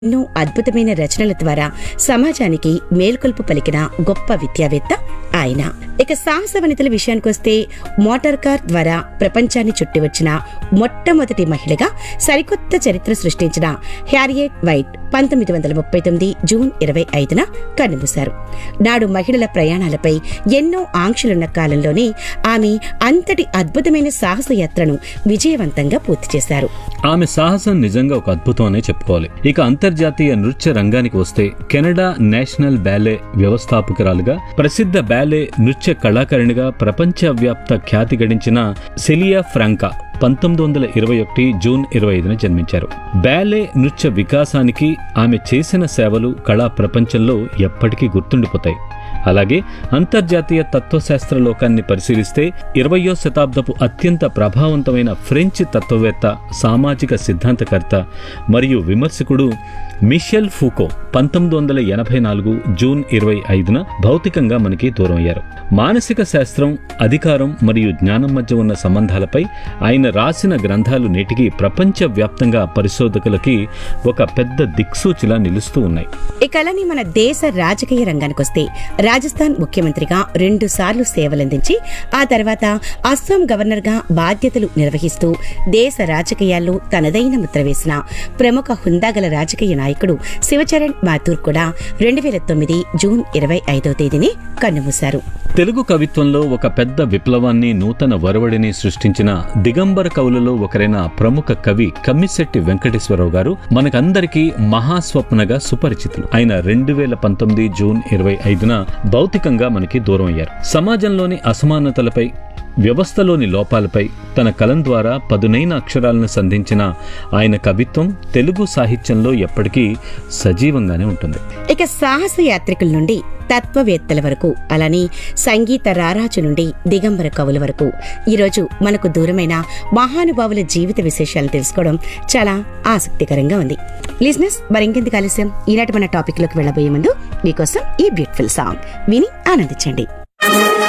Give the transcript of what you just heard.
ఎన్నో అద్భుతమైన రచనల ద్వారా సమాజానికి మేల్కొల్పు పలికిన గొప్ప విద్యావేత్త ఆయన ఇక సాహస వనితల విషయానికొస్తే మోటార్ కార్ ద్వారా ప్రపంచాన్ని చుట్టి వచ్చిన మొట్టమొదటి మహిళగా సరికొత్త చరిత్ర సృష్టించిన హ్యారియట్ వైట్ పంతొమ్మిది వందల ముప్పై తొమ్మిది జూన్ ఇరవై ఐదున కన్నుమూశారు నాడు మహిళల ప్రయాణాలపై ఎన్నో ఆంక్షలున్న కాలంలోనే ఆమె అంతటి అద్భుతమైన సాహసయాత్రను విజయవంతంగా పూర్తి చేశారు ఆమె సాహసం నిజంగా ఒక అద్భుతం అనే చెప్పుకోవాలి ఇక అంతర్జాతీయ నృత్య రంగానికి వస్తే కెనడా నేషనల్ బ్యాలే వ్యవస్థాపకురాలుగా ప్రసిద్ధ బ్యాలే నృత్య కళాకారిణిగా ప్రపంచవ్యాప్త ఖ్యాతి గడించిన సెలియా ఫ్రాంకా పంతొమ్మిది వందల ఇరవై ఒకటి జూన్ ఇరవై ఐదున జన్మించారు బ్యాలే నృత్య వికాసానికి ఆమె చేసిన సేవలు కళా ప్రపంచంలో ఎప్పటికీ గుర్తుండిపోతాయి అలాగే అంతర్జాతీయ తత్వశాస్త్ర లోకాన్ని పరిశీలిస్తే ఇరవయో శతాబ్దపు అత్యంత ప్రభావవంతమైన ఫ్రెంచ్ తత్వవేత్త సామాజిక సిద్ధాంతకర్త మరియు విమర్శకుడు మిషెల్ ఫూకో పంతొమ్మిది వందల ఎనభై నాలుగు జూన్ ఇరవై ఐదున భౌతికంగా మనకి దూరం అయ్యారు మానసిక శాస్త్రం అధికారం మరియు జ్ఞానం మధ్య ఉన్న సంబంధాలపై ఆయన రాసిన గ్రంథాలు నేటికి ప్రపంచవ్యాప్తంగా పరిశోధకులకి ఒక పెద్ద దిక్సూచిలా నిలుస్తూ ఉన్నాయి ఇక అలానే మన దేశ రాజకీయ రంగానికొస్తే రాజస్థాన్ ముఖ్యమంత్రిగా రెండు సార్లు సేవలందించి ఆ తర్వాత అస్సాం గవర్నర్ గా బాధ్యతలు నిర్వహిస్తూ దేశ రాజకీయాల్లో తనదైన ముద్ర వేసిన ప్రముఖ హుందాగల రాజకీయ నాయకుడు శివచరణ్ మాథూర్ కూడా రెండు వేల తొమ్మిది జూన్ ఇరవై ఐదో తేదీని కన్నుమూశారు తెలుగు కవిత్వంలో ఒక పెద్ద విప్లవాన్ని నూతన వరవడిని సృష్టించిన దిగంబర కవులలో ఒకరైన ప్రముఖ కవి కమ్మిశెట్టి వెంకటేశ్వరరావు గారు మనకందరికీ మహాస్వప్నగా సుపరిచితులు ఆయన రెండు వేల పంతొమ్మిది జూన్ ఇరవై ఐదున భౌతికంగా మనకి దూరం అయ్యారు సమాజంలోని అసమానతలపై వ్యవస్థలోని లోపాలపై తన కలం ద్వారా పదునైన అక్షరాలను సంధించిన ఆయన కవిత్వం తెలుగు సాహిత్యంలో ఎప్పటికీ సజీవంగానే ఉంటుంది ఇక సాహస యాత్రికుల నుండి తత్వవేత్తల వరకు అలానే సంగీత రారాజు నుండి దిగంబర కవుల వరకు ఈరోజు మనకు దూరమైన మహానుభావుల జీవిత విశేషాలు తెలుసుకోవడం చాలా ఆసక్తికరంగా ఉంది లిజినెస్ మరింకెందుకు ఆలస్యం ఈనాటి మన టాపిక్ లోకి వెళ్ళబోయే ముందు మీకోసం ఈ బ్యూటిఫుల్ సాంగ్ విని ఆనందించండి